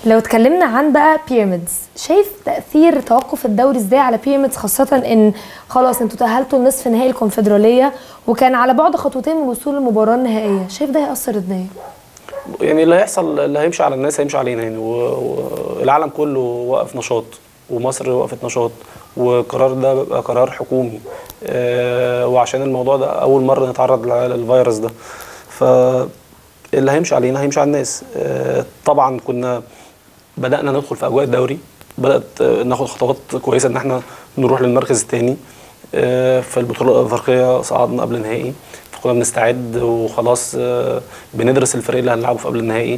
لو اتكلمنا عن بقى بيراميدز شايف تاثير توقف الدوري ازاي على بيراميدز خاصه ان خلاص انتوا تاهلتوا لنصف نهائي الكونفدراليه وكان على بعد خطوتين من الوصول للمباراه النهائيه شايف ده هياثر ازاي يعني اللي هيحصل اللي هيمشي على الناس هيمشي علينا يعني والعالم كله وقف نشاط ومصر وقفت نشاط والقرار ده بيبقى قرار حكومي آه، وعشان الموضوع ده اول مره نتعرض للفيروس ده فاللي هيمشي علينا هيمشي على الناس آه، طبعا كنا بدانا ندخل في اجواء الدوري بدات آه، ناخد خطوات كويسه ان احنا نروح للمركز الثاني في البطوله الافريقيه صعدنا قبل النهائي فكنا بنستعد وخلاص آه، بندرس الفريق اللي هنلعبه في قبل النهائي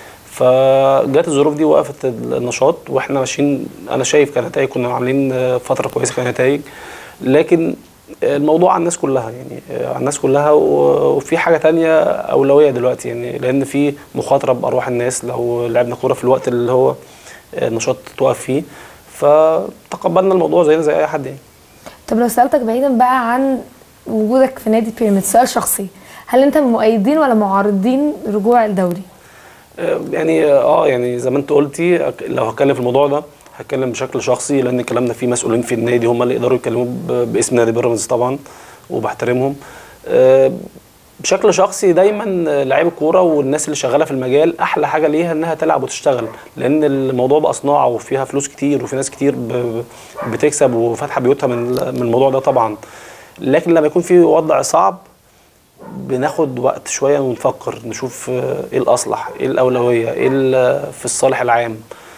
فجت الظروف دي وقفت النشاط واحنا ماشيين انا شايف كنتائج كنا عاملين آه، فتره كويسه كنتائج لكن الموضوع على الناس كلها يعني آه، على الناس كلها و- وفي حاجه تانية اولويه دلوقتي يعني لان في مخاطره بارواح الناس لو لعبنا كوره في الوقت اللي هو النشاط توقف فيه فتقبلنا الموضوع زينا زي اي حد يعني طب لو سالتك بعيدا بقى عن وجودك في نادي بيراميدز سؤال شخصي هل انت من مؤيدين ولا معارضين رجوع الدوري آه، يعني اه يعني زي ما انت قلتي أك- لو هتكلم في الموضوع ده هتكلم بشكل شخصي لان الكلام ده فيه مسؤولين في النادي هم اللي يقدروا يتكلموا ب- باسم نادي بيراميدز طبعا وبحترمهم آه، بشكل شخصي دايما لعيب الكوره والناس اللي شغاله في المجال احلى حاجه ليها انها تلعب وتشتغل لان الموضوع بقى صناعه وفيها فلوس كتير وفي ناس كتير ب- بتكسب وفاتحه بيوتها من من الموضوع ده طبعا لكن لما يكون في وضع صعب بناخد وقت شويه ونفكر نشوف آه، ايه الاصلح ايه الاولويه ايه ال- في الصالح العام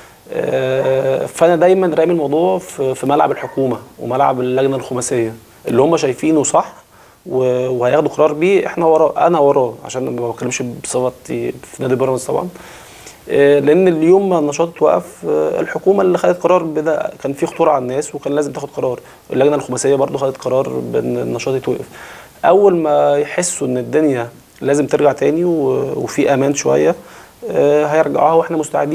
آه، فانا دايما رامي الموضوع في في ملعب الحكومه وملعب اللجنه الخماسيه اللي هم شايفينه صح و- وهياخدوا قرار بيه احنا وراه انا وراه عشان ما بتكلمش بصفتي في نادي بيراميدز طبعا آه، لان اليوم ما النشاط اتوقف آه، الحكومه اللي خدت قرار بده كان في خطوره على الناس وكان لازم تاخد قرار اللجنه الخماسيه برضو خدت قرار بان النشاط يتوقف اول ما يحسوا ان الدنيا لازم ترجع تاني و- وفي امان شويه آه، هيرجعوها واحنا مستعدين